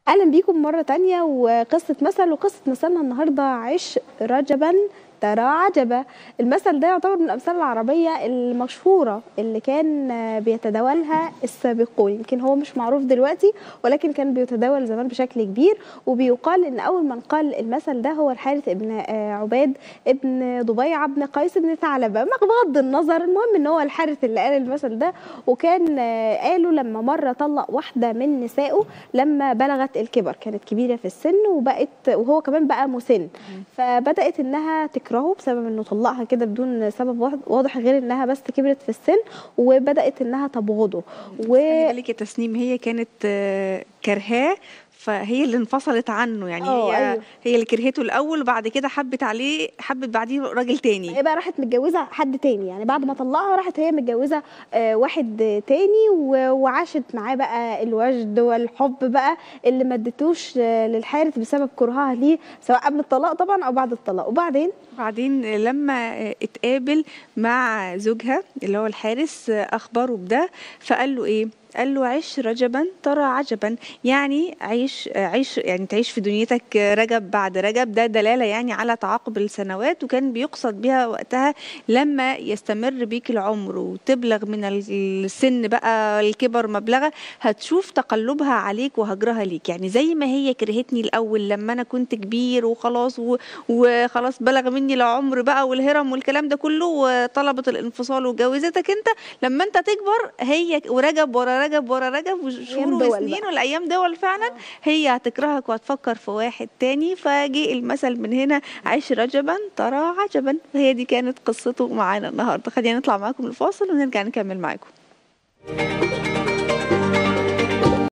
اهلا بيكم مره تانية وقصه مثل وقصه مثلنا النهارده عش رجبا ترى عجبا المثل ده يعتبر من الامثال العربيه المشهوره اللي كان بيتداولها السابقون يمكن هو مش معروف دلوقتي ولكن كان بيتداول زمان بشكل كبير وبيقال ان اول من قال المثل ده هو الحارث ابن عباد ابن ضبيعه بن قيس ابن ثعلبه بغض النظر المهم ان هو الحارث اللي قال المثل ده وكان قاله لما مره طلق واحده من نسائه لما بلغت الكبر كانت كبيره في السن وبقت وهو كمان بقى مسن فبدات انها تكرهه بسبب انه طلقها كده بدون سبب واضح غير انها بس كبرت في السن وبدات انها تبغضه و بالك يا تسنيم هي كانت كرهاه فهي اللي انفصلت عنه يعني هي أيوه. هي اللي كرهته الاول وبعد كده حبت عليه حبت بعديه راجل تاني هي بقى راحت متجوزه حد تاني يعني بعد ما طلقها راحت هي متجوزه آه واحد تاني وعاشت معاه بقى الوجد والحب بقى اللي ما ادتوش آه للحارث بسبب كرهها ليه سواء قبل الطلاق طبعا او بعد الطلاق وبعدين بعدين لما اتقابل مع زوجها اللي هو الحارس اخبره بده فقال له ايه قال له عش رجبا ترى عجبا يعني عيش عيش يعني تعيش في دنيتك رجب بعد رجب ده دلاله يعني على تعاقب السنوات وكان بيقصد بها وقتها لما يستمر بيك العمر وتبلغ من السن بقى الكبر مبلغه هتشوف تقلبها عليك وهجرها ليك يعني زي ما هي كرهتني الاول لما انا كنت كبير وخلاص وخلاص بلغ مني العمر بقى والهرم والكلام ده كله وطلبت الانفصال وجوزتك انت لما انت تكبر هي ورجب ورا رجب ورا رجب وشهور وسنين والايام دول فعلا هي هتكرهك وهتفكر في واحد تاني فجي المثل من هنا عيش رجبا ترى عجبا هي دي كانت قصته معانا النهارده خلينا نطلع معاكم الفاصل ونرجع نكمل معاكم